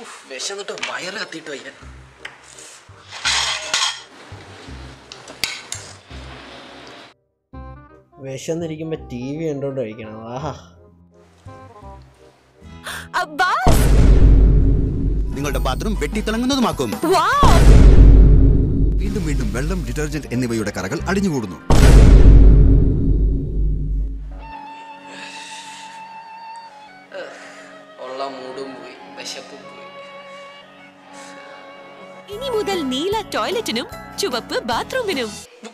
വിശന്നിട്ട് വയറ് കത്തിയിട്ട് വയ്യ വിശന്നിരിക്കുമ്പോ ടി വി കണ്ടോണ്ട് കഴിക്കണം ആഹാ അബ്ബാസ് നിങ്ങളുടെ ബാത്റൂം വെട്ടിത്തിളങ്ങുന്നതുമാക്കും വാവ് വീണ്ടും വീണ്ടും വെള്ളം ഡിറ്റർജന്റ് എന്നിവയുടെ കറകൾ അടിഞ്ഞുകൂടുന്നു ഉള്ള മൂടും പോയി വിശപ്പും പോയി ഇനി മുതൽ നീല ടോയ്ലറ്റിനും ചുവപ്പ് ബാത്റൂമിനും